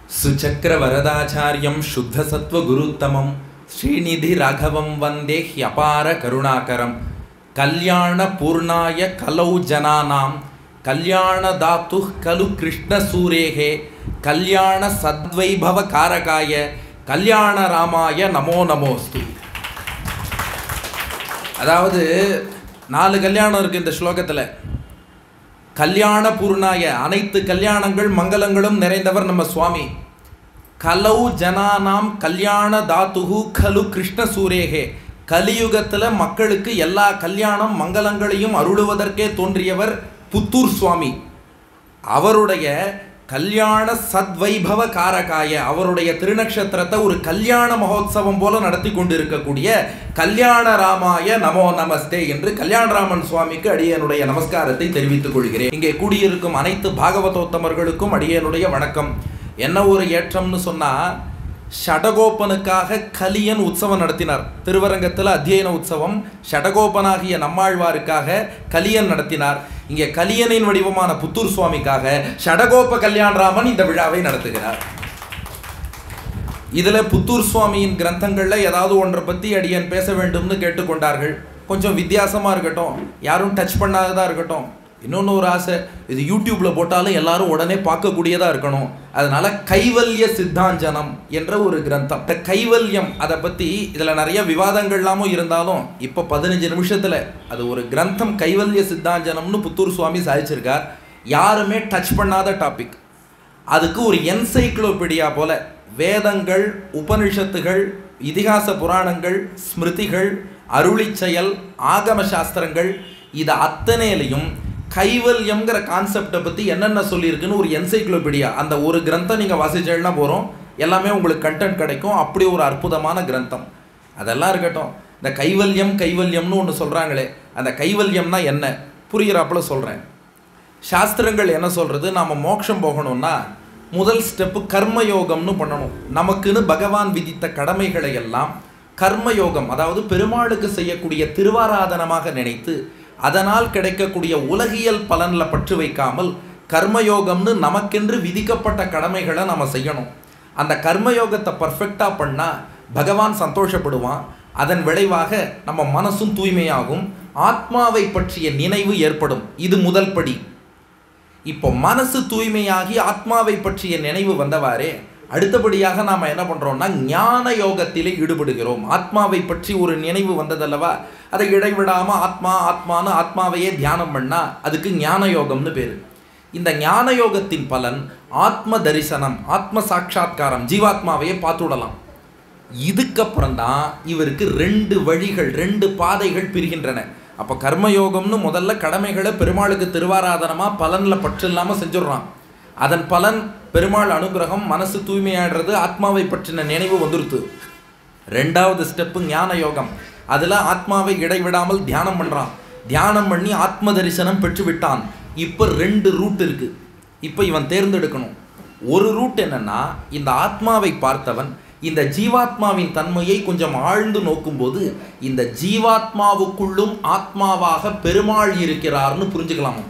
सुचक्रवरदाचार्यं शुद्धसत्त्वगुरुत्तमं श्रीनिधिराघवं वन्दे ह्यपारकरुणाकरं कल्याणपूर्णाय कलौ जनानां कल्याणदातुः खलु कृष्णसूरेः कल्याणसद्वैभवकारकाय கல்யாணராமாய நமோ நமோஸ்து அதாவது நாலு கல்யாணம் இருக்கு இந்த ஸ்லோகத்தில் கல்யாண பூர்ணாய அனைத்து கல்யாணங்கள் மங்களங்களும் நிறைந்தவர் நம்ம சுவாமி கலௌ ஜனானாம் கல்யாண தாத்துகு கலு கிருஷ்ண சூரேகே கலியுகத்தில் மக்களுக்கு எல்லா கல்யாணம் மங்களங்களையும் அருளுவதற்கே தோன்றியவர் புத்தூர் சுவாமி அவருடைய கல்யாண சத்வைபவ காரகாய அவருடைய திருநக்ஷத்திரத்தை ஒரு கல்யாண மகோத்சவம் போல நடத்தி கொண்டிருக்கக்கூடிய கல்யாண ராமாய நமோ நமஸ்தே என்று கல்யாணராமன் சுவாமிக்கு அடியனுடைய நமஸ்காரத்தை தெரிவித்துக் கொள்கிறேன் இங்கே கூடியிருக்கும் அனைத்து பாகவதோத்தமர்களுக்கும் அடியனுடைய வணக்கம் என்ன ஒரு ஏற்றம்னு சொன்னா ஷடகோப்பனுக்காக கலியன் உற்சவம் நடத்தினார் திருவரங்கத்தில் அத்தியன உற்சவம் ஷடகோப்பனாகிய நம்மாழ்வாருக்காக கலியன் நடத்தினார் இங்கே கலியனின் வடிவமான புத்தூர் சுவாமிக்காக ஷடகோப்ப கல்யாணராமன் இந்த விழாவை நடத்துகிறார் இதில் புத்தூர் சுவாமியின் கிரந்தங்களில் ஏதாவது ஒன்றை பற்றி அடியன் பேச வேண்டும்னு கேட்டுக்கொண்டார்கள் கொஞ்சம் வித்தியாசமாக இருக்கட்டும் யாரும் டச் பண்ணாததாக இருக்கட்டும் இன்னொன்று ஒரு ஆசை இது யூடியூப்பில் போட்டாலும் எல்லாரும் உடனே பார்க்கக்கூடியதாக இருக்கணும் அதனால கைவல்ய சித்தாஞ்சனம் என்ற ஒரு கிரந்தம் இந்த கைவல்யம் அதை பற்றி இதில் நிறைய விவாதங்கள்லாமும் இருந்தாலும் இப்போ பதினஞ்சு நிமிஷத்தில் அது ஒரு கிரந்தம் கைவல்ய சித்தாஞ்சனம்னு புத்தூர் சுவாமி சாதிச்சிருக்கார் யாருமே டச் பண்ணாத டாபிக் அதுக்கு ஒரு என்சைக்ளோபீடியா போல வேதங்கள் உபனிஷத்துகள் இதிகாச புராணங்கள் ஸ்மிருதிகள் அருளிச் செயல் ஆகம சாஸ்திரங்கள் இது அத்தனையிலையும் கைவல்யம்ங்கிற கான்செப்டை பற்றி என்னென்ன சொல்லியிருக்குன்னு ஒரு என்சைக்ளோபீடியா அந்த ஒரு கிரந்தம் நீங்கள் வாசிச்சேன்னா போகிறோம் எல்லாமே உங்களுக்கு கண்டென்ட் கிடைக்கும் அப்படி ஒரு அற்புதமான கிரந்தம் அதெல்லாம் இருக்கட்டும் இந்த கைவல்யம் கைவல்யம்னு ஒன்று சொல்கிறாங்களே அந்த கைவல்யம்னா என்ன புரிகிறாப்புல சொல்கிறேன் சாஸ்திரங்கள் என்ன சொல்கிறது நாம் மோட்சம் போகணும்னா முதல் ஸ்டெப்பு கர்மயோகம்னு பண்ணணும் நமக்குன்னு பகவான் விதித்த கடமைகளை எல்லாம் கர்மயோகம் அதாவது பெருமாளுக்கு செய்யக்கூடிய திருவாராதனமாக நினைத்து அதனால் கிடைக்கக்கூடிய உலகியல் பலனில் பற்று வைக்காமல் கர்மயோகம்னு நமக்கென்று விதிக்கப்பட்ட கடமைகளை நம்ம செய்யணும் அந்த கர்மயோகத்தை பர்ஃபெக்டாக பண்ணால் பகவான் சந்தோஷப்படுவான் அதன் விளைவாக நம்ம மனசும் தூய்மையாகும் ஆத்மாவை பற்றிய நினைவு ஏற்படும் இது முதல் படி இப்போ மனசு தூய்மையாகி ஆத்மாவை பற்றிய நினைவு வந்தவாறே அடுத்தபடியாக நாம் என்ன பண்ணுறோம்னா ஞான யோகத்திலே ஈடுபடுகிறோம் ஆத்மாவை பற்றி ஒரு நினைவு வந்ததல்லவா அதை இடைவிடாமல் ஆத்மா ஆத்மான்னு ஆத்மாவையே தியானம் பண்ணால் அதுக்கு ஞான யோகம்னு பேர் இந்த ஞான யோகத்தின் பலன் ஆத்ம தரிசனம் ஆத்ம சாட்சா்காரம் ஜீவாத்மாவையே பார்த்துடலாம் இதுக்கப்புறம் தான் இவருக்கு ரெண்டு வழிகள் ரெண்டு பாதைகள் பிரிகின்றன அப்போ கர்மயோகம்னு முதல்ல கடமைகளை பெருமாளுக்கு திருவாராதனமாக பலனில் பற்று இல்லாமல் செஞ்சிடுறான் அதன் பலன் பெருமாள் அனுகிரகம் மனசு தூய்மையாடுறது ஆத்மாவை பற்றின நினைவு வந்துருத்து ரெண்டாவது ஸ்டெப்பு ஞான யோகம் அதில் ஆத்மாவை இடைவிடாமல் தியானம் பண்ணுறான் தியானம் பண்ணி ஆத்ம தரிசனம் பெற்று விட்டான் இப்போ ரெண்டு ரூட் இருக்குது இப்போ இவன் தேர்ந்தெடுக்கணும் ஒரு ரூட் என்னன்னா இந்த ஆத்மாவை பார்த்தவன் இந்த ஜீவாத்மாவின் தன்மையை கொஞ்சம் ஆழ்ந்து நோக்கும்போது இந்த ஜீவாத்மாவுக்குள்ளும் ஆத்மாவாக பெருமாள் இருக்கிறார்னு புரிஞ்சுக்கலாமா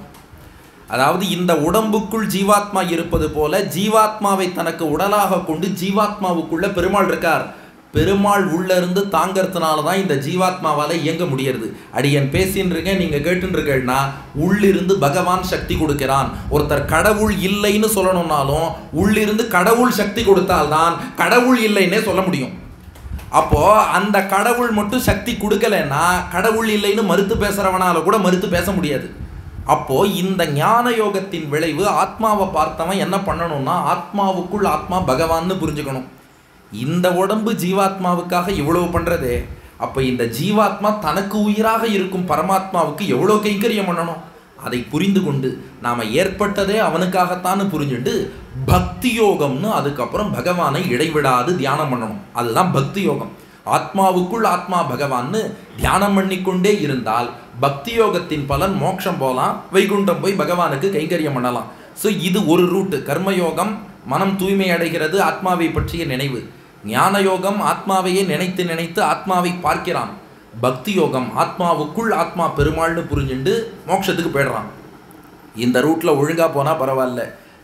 அதாவது இந்த உடம்புக்குள் ஜீவாத்மா இருப்பது போல ஜீவாத்மாவை தனக்கு உடலாக கொண்டு ஜீவாத்மாவுக்குள்ள பெருமாள் இருக்கார் பெருமாள் உள்ள இருந்து தாங்கிறதுனால தான் இந்த ஜீவாத்மாவால் இயங்க முடியறது அடியன் பேசின்னு இருக்கேன் நீங்கள் கேட்டுருக்கேன்னா உள்ளிருந்து பகவான் சக்தி கொடுக்கிறான் ஒருத்தர் கடவுள் இல்லைன்னு சொல்லணும்னாலும் உள்ளிருந்து கடவுள் சக்தி கொடுத்தால்தான் கடவுள் இல்லைன்னே சொல்ல முடியும் அப்போ அந்த கடவுள் மட்டும் சக்தி கொடுக்கலன்னா கடவுள் இல்லைன்னு மறுத்து பேசுறவனால கூட மறுத்து பேச முடியாது அப்போ இந்த ஞான யோகத்தின் விளைவு ஆத்மாவை பார்த்தவன் என்ன பண்ணணும்னா ஆத்மாவுக்குள் ஆத்மா பகவான்னு புரிஞ்சுக்கணும் இந்த உடம்பு ஜீவாத்மாவுக்காக இவ்வளவு பண்றதே அப்போ இந்த ஜீவாத்மா தனக்கு உயிராக இருக்கும் பரமாத்மாவுக்கு எவ்வளோ கைங்கரியம் பண்ணணும் அதை புரிந்து கொண்டு நாம் ஏற்பட்டதே அவனுக்காகத்தான்னு புரிஞ்சுட்டு பக்தி யோகம்னு அதுக்கப்புறம் பகவானை இடைவிடாது தியானம் பண்ணணும் அதுதான் பக்தி யோகம் ஆத்மாவுக்குள் ஆத்மா பகவான்னு தியானம் பண்ணிக்கொண்டே இருந்தால் பக்தி யோகத்தின் பலன் மோட்சம் போகலாம் வைகுண்டம் போய் பகவானுக்கு கைங்கரியம் பண்ணலாம் ஸோ இது ஒரு ரூட்டு கர்மயோகம் மனம் தூய்மை அடைகிறது ஆத்மாவை பற்றிய நினைவு ஞான யோகம் ஆத்மாவையே நினைத்து நினைத்து ஆத்மாவை பார்க்கிறான் பக்தி யோகம் ஆத்மாவுக்குள் ஆத்மா பெருமாள்னு புரிஞ்சுண்டு மோட்சத்துக்கு போயிடுறான் இந்த ரூட்டில் ஒழுங்காக போனால் பரவாயில்ல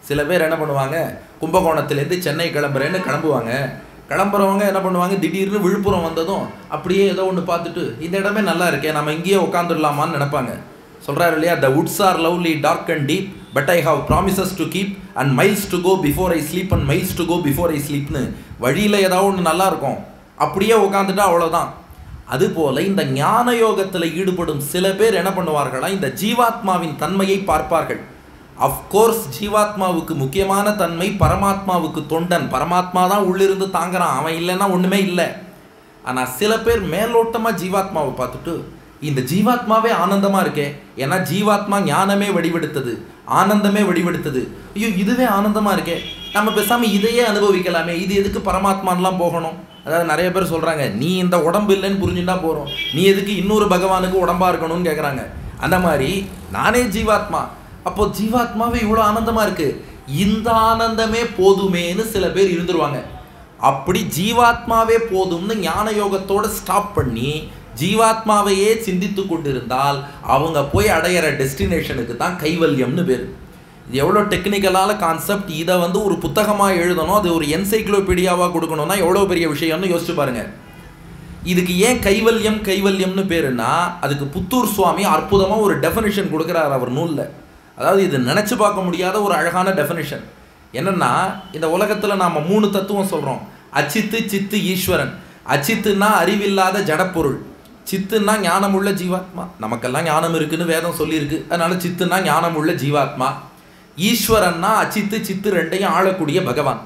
சில பேர் என்ன பண்ணுவாங்க கும்பகோணத்துலேருந்து சென்னை கிளம்புறேன்னு கிளம்புவாங்க கிளம்புறவங்க என்ன பண்ணுவாங்க திடீர்னு விழுப்புரம் வந்ததும் அப்படியே ஏதோ ஒன்று பார்த்துட்டு இந்த இடமே நல்லா இருக்கே நம்ம இங்கேயே உட்காந்துடலாமான்னு நினைப்பாங்க சொல்கிறாரு இல்லையா the woods are lovely dark and deep but I have promises to keep and miles to go before I sleep and miles to go before I ஸ்லீப்னு வழியில் ஏதாவது ஒன்று நல்லா இருக்கும் அப்படியே உட்காந்துட்டா அவ்வளோதான் அதுபோல இந்த ஞான யோகத்தில் ஈடுபடும் சில பேர் என்ன பண்ணுவார்களா இந்த ஜீவாத்மாவின் தன்மையை பார்ப்பார்கள் அஃப்கோர்ஸ் ஜீவாத்மாவுக்கு முக்கியமான தன்மை பரமாத்மாவுக்கு தொண்டன் பரமாத்மா தான் உள்ளிருந்து தாங்குறான் அவன் இல்லைன்னா ஒன்றுமே இல்லை ஆனால் சில பேர் மேலோட்டமாக ஜீவாத்மாவை பார்த்துட்டு இந்த ஜீவாத்மாவே ஆனந்தமாக இருக்கே ஏன்னா ஜீவாத்மா ஞானமே வடிவெடுத்தது ஆனந்தமே வடிவெடுத்தது ஐயோ இதுவே ஆனந்தமாக இருக்கே நம்ம பேசாமல் இதையே அனுபவிக்கலாமே இது எதுக்கு பரமாத்மான்லாம் போகணும் அதாவது நிறைய பேர் சொல்கிறாங்க நீ இந்த உடம்பு இல்லைன்னு புரிஞ்சுட்டா போகிறோம் நீ எதுக்கு இன்னொரு பகவானுக்கு உடம்பா இருக்கணும்னு கேட்குறாங்க அந்த மாதிரி நானே ஜீவாத்மா அப்போ ஜீவாத்மாவே இவ்வளோ ஆனந்தமாக இருக்கு இந்த ஆனந்தமே போதுமேன்னு சில பேர் இருந்துருவாங்க அப்படி ஜீவாத்மாவே போதும்னு ஞான யோகத்தோட ஸ்டாப் பண்ணி ஜீவாத்மாவையே சிந்தித்து கொண்டிருந்தால் அவங்க போய் அடையிற டெஸ்டினேஷனுக்கு தான் கைவல்யம்னு பேர் இது எவ்வளோ டெக்னிக்கலான கான்செப்ட் இதை வந்து ஒரு புத்தகமாக எழுதணும் அது ஒரு என்சைக்ளோபீடியாவாக கொடுக்கணும்னா எவ்வளோ பெரிய விஷயம்னு யோசிச்சு பாருங்க இதுக்கு ஏன் கைவல்யம் கைவல்யம்னு பேருன்னா அதுக்கு புத்தூர் சுவாமி அற்புதமாக ஒரு டெஃபனிஷன் கொடுக்குறார் அவர் நூலில் அதாவது இது நினச்சி பார்க்க முடியாத ஒரு அழகான டெஃபனிஷன் என்னன்னா இந்த உலகத்தில் நாம் மூணு தத்துவம் சொல்கிறோம் அச்சித்து சித்து ஈஸ்வரன் அச்சித்துன்னா அறிவில்லாத ஜடப்பொருள் சித்துன்னா ஞானமுள்ள ஜீவாத்மா நமக்கெல்லாம் ஞானம் இருக்குன்னு வேதம் சொல்லியிருக்கு அதனால சித்துன்னா ஞானமுள்ள ஜீவாத்மா ஈஸ்வரன்னா அச்சித்து சித்து ரெண்டையும் ஆளக்கூடிய பகவான்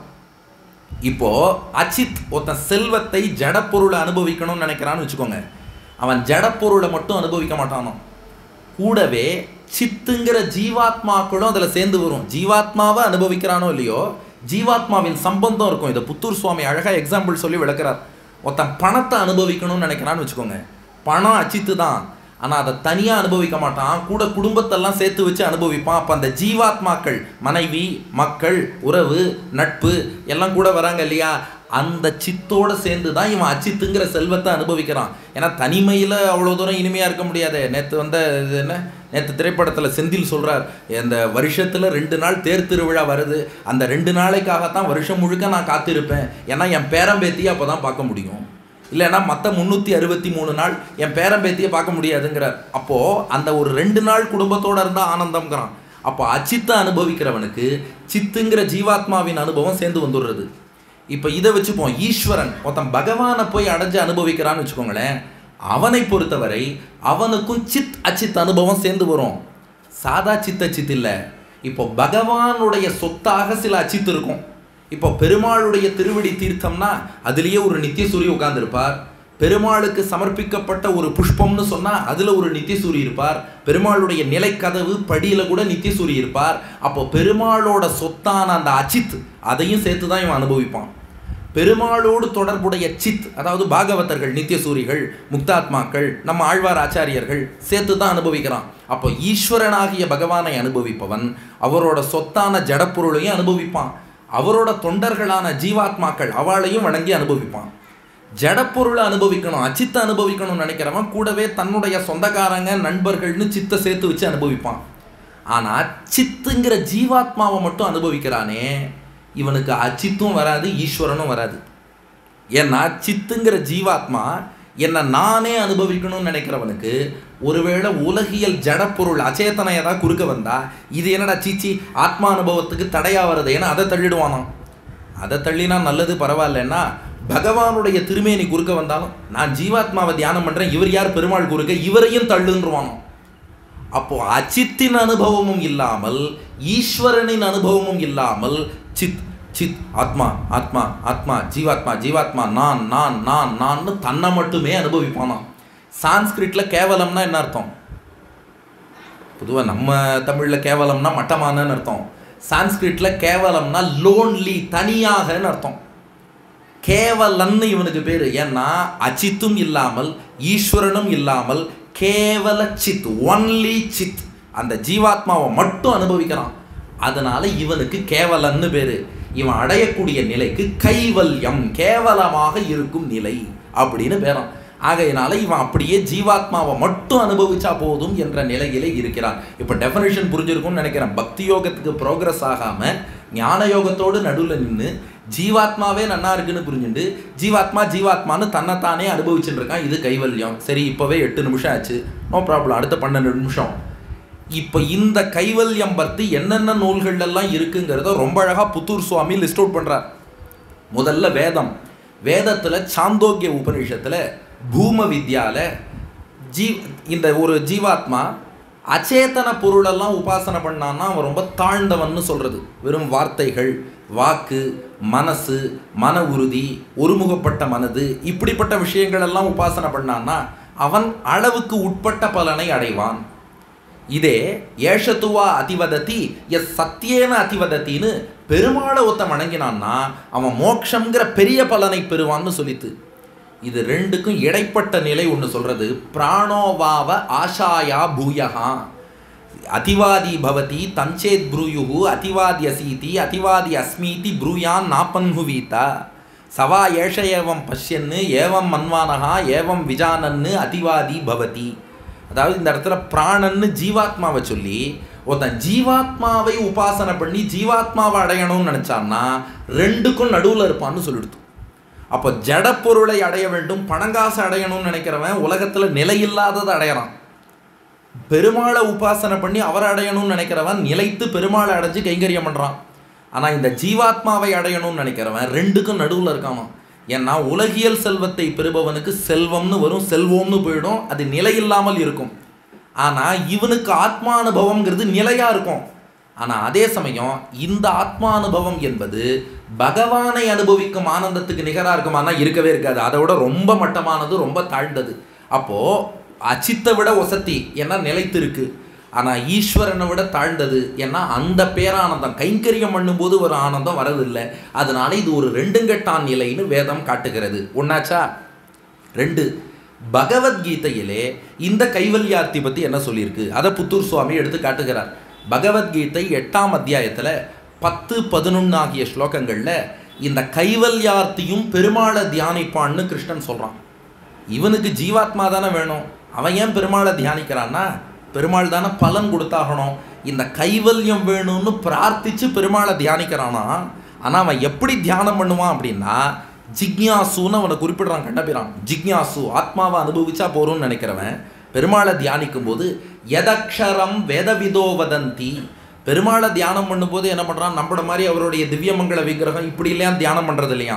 இப்போ அச்சித் ஒருத்தன் செல்வத்தை ஜடப்பொருளை அனுபவிக்கணும்னு நினைக்கிறான்னு வச்சுக்கோங்க அவன் ஜடப்பொருளை மட்டும் அனுபவிக்க மாட்டானோ கூடவே சித்துங்கிற ஜீவாத்மாக்களும் அதில் சேர்ந்து வரும் ஜீவாத்மாவை அனுபவிக்கிறானோ இல்லையோ ஜீவாத்மாவின் சம்பந்தம் இருக்கும் இதை புத்தூர் சுவாமி அழகாக எக்ஸாம்பிள் சொல்லி விளக்குறார் ஒருத்தன் பணத்தை அனுபவிக்கணும்னு நினைக்கிறான்னு வச்சுக்கோங்க பணம் அச்சித்து தான் ஆனால் அதை தனியாக அனுபவிக்க மாட்டான் கூட குடும்பத்தெல்லாம் சேர்த்து வச்சு அனுபவிப்பான் அப்போ அந்த ஜீவாத்மாக்கள் மனைவி மக்கள் உறவு நட்பு எல்லாம் கூட வராங்க இல்லையா அந்த சித்தோட சேர்ந்து தான் இவன் அச்சித்துங்கிற செல்வத்தை அனுபவிக்கிறான் ஏன்னா தனிமையில் அவ்வளோ தூரம் இனிமையாக இருக்க முடியாது நேற்று வந்த இது என்ன நேற்று திரைப்படத்தில் செந்தில் சொல்கிறார் இந்த வருஷத்தில் ரெண்டு நாள் தேர் திருவிழா வருது அந்த ரெண்டு நாளைக்காகத்தான் வருஷம் முழுக்க நான் காத்திருப்பேன் ஏன்னா என் பேரம்பேத்தியை அப்போ தான் பார்க்க முடியும் இல்லைன்னா மற்ற முந்நூற்றி அறுபத்தி மூணு நாள் என் பேரம்பேத்தியை பார்க்க முடியாதுங்கிறார் அப்போது அந்த ஒரு ரெண்டு நாள் குடும்பத்தோடு இருந்தால் ஆனந்தம்ங்கிறான் அப்போ அச்சித்தை அனுபவிக்கிறவனுக்கு சித்துங்கிற ஜீவாத்மாவின் அனுபவம் சேர்ந்து வந்துடுறது இப்போ இதை வச்சுப்போம் ஈஸ்வரன் ஒருத்தன் பகவானை போய் அடைஞ்சு அனுபவிக்கிறான்னு வச்சுக்கோங்களேன் அவனை பொறுத்தவரை அவனுக்கும் சித் அச்சித் அனுபவம் சேர்ந்து வரும் சாதா சித்த சித் இல்லை இப்போ பகவானுடைய சொத்தாக சில அச்சித்து இருக்கும் இப்போ பெருமாளுடைய திருவடி தீர்த்தம்னா அதுலேயே ஒரு நித்தியசூரி உட்கார்ந்துருப்பார் பெருமாளுக்கு சமர்ப்பிக்கப்பட்ட ஒரு புஷ்பம்னு சொன்னால் அதில் ஒரு நித்தியசூரி இருப்பார் பெருமாளுடைய நிலைக்கதவு படியில் கூட நித்தியசூரி இருப்பார் அப்போ பெருமாளோட சொத்தான அந்த அச்சித் அதையும் சேர்த்து தான் இவன் அனுபவிப்பான் பெருமாளோடு தொடர்புடைய சித் அதாவது பாகவதர்கள் நித்தியசூரிகள் முக்தாத்மாக்கள் நம்ம ஆழ்வார் ஆச்சாரியர்கள் சேர்த்து தான் அனுபவிக்கிறான் அப்போ ஈஸ்வரனாகிய பகவானை அனுபவிப்பவன் அவரோட சொத்தான ஜடப்பொருளையும் அனுபவிப்பான் அவரோட தொண்டர்களான ஜீவாத்மாக்கள் அவளையும் வணங்கி அனுபவிப்பான் ஜடப்பொருளை அனுபவிக்கணும் அச்சித்தை அனுபவிக்கணும்னு நினைக்கிறவன் கூடவே தன்னுடைய சொந்தக்காரங்க நண்பர்கள்னு சித்தை சேர்த்து வச்சு அனுபவிப்பான் ஆனால் சித்துங்கிற ஜீவாத்மாவை மட்டும் அனுபவிக்கிறானே இவனுக்கு அச்சித்தும் வராது ஈஸ்வரனும் வராது ஏன்னா சித்துங்கிற ஜீவாத்மா என்னை நானே அனுபவிக்கணும்னு நினைக்கிறவனுக்கு ஒருவேளை உலகியல் ஜடப்பொருள் அச்சேதனை ஏதாவது குறுக்க வந்தா இது என்னடா சீச்சி ஆத்மா அனுபவத்துக்கு தடையா வருது ஏன்னா அதை தள்ளிடுவானாம் அதை தள்ளினா நல்லது பரவாயில்லன்னா பகவானுடைய திருமேனி குறுக்க வந்தாலும் நான் ஜீவாத்மாவை தியானம் பண்ணுறேன் இவர் யார் பெருமாள் குறுக்க இவரையும் தள்ளுன்றுவானோ அப்போ அச்சித்தின் அனுபவமும் இல்லாமல் ஈஸ்வரனின் அனுபவமும் இல்லாமல் சித் சித் ஆத்மா ஆத்மா ஆத்மா ஜீவாத்மா ஜீவாத்மா நான் நான் நான் நான்னு தன்னை மட்டுமே அனுபவிப்பானாம் சான்ஸ்கிரிட்ல கேவலம்னா என்ன அர்த்தம் பொதுவாக நம்ம தமிழில் கேவலம்னா மட்டமானன்னு அர்த்தம் சான்ஸ்கிரிட்ல கேவலம்னா லோன்லி தனியாகன்னு அர்த்தம் கேவலன்னு இவனுக்கு பேர் ஏன்னா அச்சித்தும் இல்லாமல் ஈஸ்வரனும் இல்லாமல் கேவல சித் ஒன்லி சித் அந்த ஜீவாத்மாவை மட்டும் அனுபவிக்கிறான் அதனால இவனுக்கு கேவலன்னு பேரு இவன் அடையக்கூடிய நிலைக்கு கைவல்யம் கேவலமாக இருக்கும் நிலை அப்படின்னு பேரான் ஆகையினால இவன் அப்படியே ஜீவாத்மாவை மட்டும் அனுபவிச்சா போதும் என்ற நிலையில இருக்கிறான் இப்போ டெஃபனிஷன் புரிஞ்சிருக்கும்னு நினைக்கிறேன் பக்தி யோகத்துக்கு ப்ரோக்ரஸ் ஆகாம ஞான யோகத்தோடு நடுவில் நின்று ஜீவாத்மாவே நன்னா இருக்குன்னு புரிஞ்சுண்டு ஜீவாத்மா ஜீவாத்மான்னு தன்னைத்தானே அனுபவிச்சுட்டு இருக்கான் இது கைவல்யம் சரி இப்போவே எட்டு நிமிஷம் ஆச்சு நோ ப்ராப்ளம் அடுத்த பன்னெண்டு நிமிஷம் இப்போ இந்த கைவல்யம் பற்றி என்னென்ன நூல்கள் எல்லாம் இருக்குங்கிறத ரொம்ப அழகாக புத்தூர் சுவாமி லிஸ்ட் அவுட் பண்ணுறார் முதல்ல வேதம் வேதத்தில் சாந்தோக்கிய உபநிஷத்தில் பூம வித்யால ஜீ இந்த ஒரு ஜீவாத்மா அச்சேதன பொருளெல்லாம் உபாசனை பண்ணான்னா அவன் ரொம்ப தாழ்ந்தவன்னு சொல்கிறது வெறும் வார்த்தைகள் வாக்கு மனசு மன உறுதி ஒருமுகப்பட்ட மனது இப்படிப்பட்ட விஷயங்கள் எல்லாம் உபாசனை பண்ணான்னா அவன் அளவுக்கு உட்பட்ட பலனை அடைவான் இதே ஏஷத்துவா அதிவதத்தி எஸ் சத்தியேன அதிவதத்தின்னு பெருமாளை ஒத்த வணங்கினான்னா அவன் மோட்சங்கிற பெரிய பலனை பெறுவான்னு சொல்லித்து இது ரெண்டுக்கும் இடைப்பட்ட நிலை ஒன்று சொல்றது பிராணோவாவ ஆஷாயா பூயகா அதிவாதி பவதி தஞ்சேத் ப்ரூயுகு அதிவாதி அசீதி அதிவாதி அஸ்மீதி ப்ரூயான் நாப்பன்ஹுவீதா சவா ஏஷ ஏவம் பஷ்யன்னு ஏவம் மன்வானகா ஏவம் விஜானன்னு அதிவாதி பவதி அதாவது இந்த இடத்துல பிராணன்னு ஜீவாத்மாவை சொல்லி ஒருத்தன் ஜீவாத்மாவை உபாசனை பண்ணி ஜீவாத்மாவை அடையணும்னு நினச்சான்னா ரெண்டுக்கும் நடுவில் இருப்பான்னு சொல்லிடுது அப்போ ஜடப்பொருளை அடைய வேண்டும் பணங்காசு அடையணும்னு நினைக்கிறவன் உலகத்தில் நிலையில்லாததை அடையறான் பெருமாளை உபாசனை பண்ணி அவரை அடையணும்னு நினைக்கிறவன் நிலைத்து பெருமாளை அடைஞ்சு கைங்கரியம் பண்ணுறான் ஆனால் இந்த ஜீவாத்மாவை அடையணும்னு நினைக்கிறவன் ரெண்டுக்கும் நடுவில் இருக்காமா ஏன்னா உலகியல் செல்வத்தை பெறுபவனுக்கு செல்வம்னு வரும் செல்வம்னு போயிடும் அது நிலையில்லாமல் இருக்கும் ஆனால் இவனுக்கு ஆத்மானுபவம்ங்கிறது நிலையாக இருக்கும் ஆனால் அதே சமயம் இந்த ஆத்மானுபவம் என்பது பகவானை அனுபவிக்கும் ஆனந்தத்துக்கு நிகராக இருக்குமானா இருக்கவே இருக்காது அதை விட ரொம்ப மட்டமானது ரொம்ப தாழ்ந்தது அப்போது அச்சித்தை விட ஒசத்தி ஏன்னா நிலைத்து இருக்கு ஆனால் ஈஸ்வரனை விட தாழ்ந்தது ஏன்னா அந்த பேரானந்தம் கைங்கரியம் பண்ணும்போது ஒரு ஆனந்தம் வரதில்லை அதனால இது ஒரு ரெண்டுங்கட்டான் நிலைன்னு வேதம் காட்டுகிறது ஒன்னாச்சா ரெண்டு பகவத்கீதையிலே இந்த கைவல்யார்த்தி பற்றி என்ன சொல்லியிருக்கு அதை புத்தூர் சுவாமி எடுத்து காட்டுகிறார் பகவத்கீதை எட்டாம் அத்தியாயத்தில் பத்து பதினொன்று ஆகிய ஸ்லோகங்களில் இந்த கைவல்யார்த்தியும் பெருமாளை தியானிப்பான்னு கிருஷ்ணன் சொல்கிறான் இவனுக்கு ஜீவாத்மா தானே வேணும் அவன் ஏன் பெருமாளை தியானிக்கிறான்னா பெருமாள் தானே பலன் கொடுத்தாகணும் இந்த கைவல்யம் வேணும்னு பிரார்த்திச்சு பெருமாளை தியானிக்கிறானா ஆனால் அவன் எப்படி தியானம் பண்ணுவான் அப்படின்னா ஜிக்யாசுன்னு அவனை குறிப்பிடுறான் கண்டபிரான் ஜிக்யாசு ஆத்மாவை அனுபவிச்சா போறோம்னு நினைக்கிறவன் பெருமாளை தியானிக்கும் போது எதக்ஷரம் வேதவிதோ வதந்தி பெருமாளை தியானம் பண்ணும்போது என்ன பண்ணுறான் நம்மள மாதிரி அவருடைய திவ்யமங்கள விக்கிரகம் இப்படி இல்லையா தியானம் பண்ணுறது இல்லையா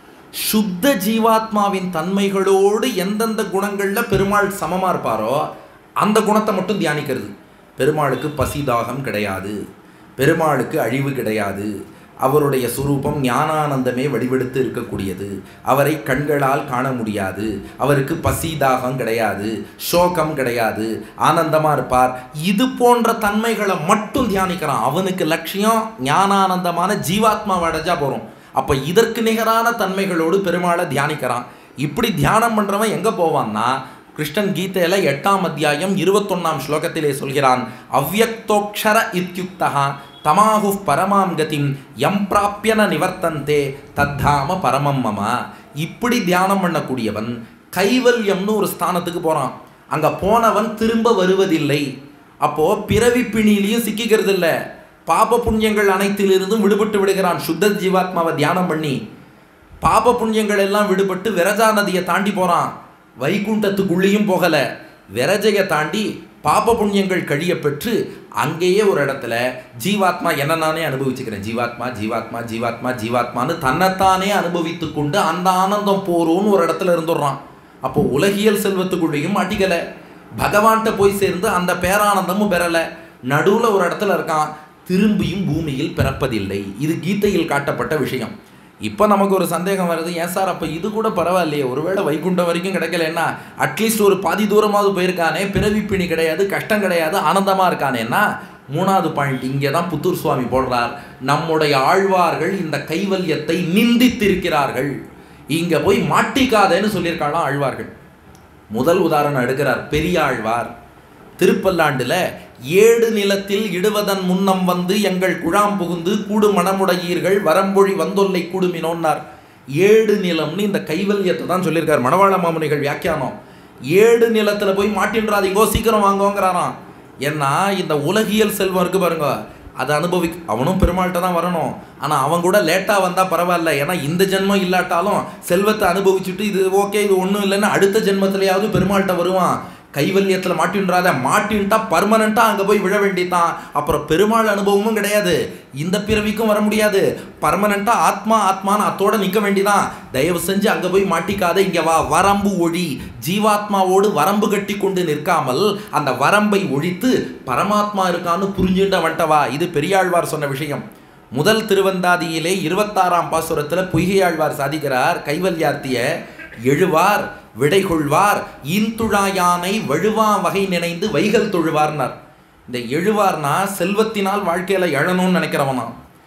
சுத்த ஜீவாத்மாவின் தன்மைகளோடு எந்தெந்த குணங்களில் பெருமாள் சமமாக இருப்பாரோ அந்த குணத்தை மட்டும் தியானிக்கிறது பெருமாளுக்கு பசி தாகம் கிடையாது பெருமாளுக்கு அழிவு கிடையாது அவருடைய சுரூபம் ஞானானந்தமே வடிவெடுத்து இருக்கக்கூடியது அவரை கண்களால் காண முடியாது அவருக்கு பசி தாகம் கிடையாது சோகம் கிடையாது ஆனந்தமாக இருப்பார் இது போன்ற தன்மைகளை மட்டும் தியானிக்கிறான் அவனுக்கு லட்சியம் ஞானானந்தமான ஜீவாத்மாவை அடைஞ்சா போகிறோம் அப்போ இதற்கு நிகரான தன்மைகளோடு பெருமாளை தியானிக்கிறான் இப்படி தியானம் பண்ணுறவன் எங்கே போவான்னா கிருஷ்ணன் கீதையில் எட்டாம் அத்தியாயம் இருபத்தொன்னாம் ஸ்லோகத்திலே சொல்கிறான் அவ்யக்தோக்ஷர இத்யுக்தகா தமாகு பரமாம் கதிம் எம் பிராப்பியன நிவர்த்தந்தே தத்தாம பரமம் மம இப்படி தியானம் பண்ணக்கூடியவன் கைவல்யம்னு ஒரு ஸ்தானத்துக்கு போகிறான் அங்கே போனவன் திரும்ப வருவதில்லை அப்போது பிறவி பிணியிலையும் சிக்கிக்கிறது இல்லை பாப புண்ணியங்கள் அனைத்திலிருந்தும் விடுபட்டு விடுகிறான் சுத்த ஜீவாத்மாவை தியானம் பண்ணி பாப புண்ணியங்கள் எல்லாம் விடுபட்டு விரஜா நதியை தாண்டி போகிறான் வைகுண்டத்துக்குள்ளேயும் போகலை விரஜையை தாண்டி பாப புண்ணியங்கள் கழிய பெற்று அங்கேயே ஒரு இடத்துல ஜீவாத்மா என்ன நானே அனுபவிச்சுக்கிறேன் ஜீவாத்மா ஜீவாத்மா ஜீவாத்மா ஜீவாத்மான்னு தன்னைத்தானே அனுபவித்து கொண்டு அந்த ஆனந்தம் போறோன்னு ஒரு இடத்துல இருந்துடுறான் அப்போ உலகியல் செல்வத்துக்குள்ளேயும் அடிக்கலை பகவான்கிட்ட போய் சேர்ந்து அந்த பேரானந்தமும் பெறலை நடுவில் ஒரு இடத்துல இருக்கான் திரும்பியும் பூமியில் பிறப்பதில்லை இது கீதையில் காட்டப்பட்ட விஷயம் இப்போ நமக்கு ஒரு சந்தேகம் வருது ஏன் சார் அப்போ இது கூட பரவாயில்லையே ஒருவேளை வைகுண்டம் வரைக்கும் கிடைக்கலன்னா அட்லீஸ்ட் ஒரு பாதி தூரமாவது போயிருக்கானே பிறவி பிணி கிடையாது கஷ்டம் கிடையாது ஆனந்தமாக இருக்கானேன்னா மூணாவது பாயிண்ட் இங்கே தான் புத்தூர் சுவாமி போடுறார் நம்முடைய ஆழ்வார்கள் இந்த கைவல்யத்தை நிந்தித்திருக்கிறார்கள் இங்கே போய் மாட்டிக்காதேன்னு சொல்லியிருக்காளாம் ஆழ்வார்கள் முதல் உதாரணம் எடுக்கிறார் பெரிய ஆழ்வார் திருப்பல்லாண்டில் ஏடு நிலத்தில் இடுவதன் முன்னம் வந்து எங்கள் குழாம் புகுந்து கூடு மணமுடையீர்கள் வரம்பொழி வந்தொல்லை கூடுமினோன்னார் ஏடு நிலம்னு இந்த கைவல்யத்தை தான் சொல்லியிருக்கார் மணவாள மாமுனிகள் வியாக்கியானம் ஏடு நிலத்தில் போய் மாட்டின்றாதீங்கோ சீக்கிரம் வாங்கோங்கிறாராம் ஏன்னா இந்த உலகியல் செல்வம் இருக்கு பாருங்க அதை அனுபவி அவனும் பெருமாள்கிட்ட தான் வரணும் ஆனால் அவன் கூட லேட்டாக வந்தால் பரவாயில்ல ஏன்னா இந்த ஜென்மம் இல்லாட்டாலும் செல்வத்தை அனுபவிச்சுட்டு இது ஓகே இது ஒன்றும் இல்லைன்னு அடுத்த ஜென்மத்திலேயாவது பெருமாள்கிட்ட வருவான் கைவல்யத்தில் மாட்டின்றாத மாட்டின்ட்டா பர்மனண்ட்டாக அங்கே போய் விழ வேண்டியதான் அப்புறம் பெருமாள் அனுபவமும் கிடையாது இந்த பிறவிக்கும் வர முடியாது பர்மனண்ட்டாக ஆத்மா ஆத்மான்னு அத்தோட நிற்க வேண்டியதான் தயவு செஞ்சு அங்கே போய் மாட்டிக்காத இங்கே வா வரம்பு ஒழி ஜீவாத்மாவோடு வரம்பு கட்டி கொண்டு நிற்காமல் அந்த வரம்பை ஒழித்து பரமாத்மா இருக்கான்னு புரிஞ்சுட்டு வந்துட்ட வா இது பெரியாழ்வார் சொன்ன விஷயம் முதல் திருவந்தாதியிலே இருபத்தாறாம் பாசுரத்தில் பொய்கையாழ்வார் சாதிக்கிறார் கைவல்யார்த்திய எழுவார் விடை கொள்வார் இன்துழாயானை வழுவா வகை நினைந்து வைகல் தொழுவார்னார் இந்த எழுவார்னா செல்வத்தினால் வாழ்க்கையில் எழணும்னு நினைக்கிறவனா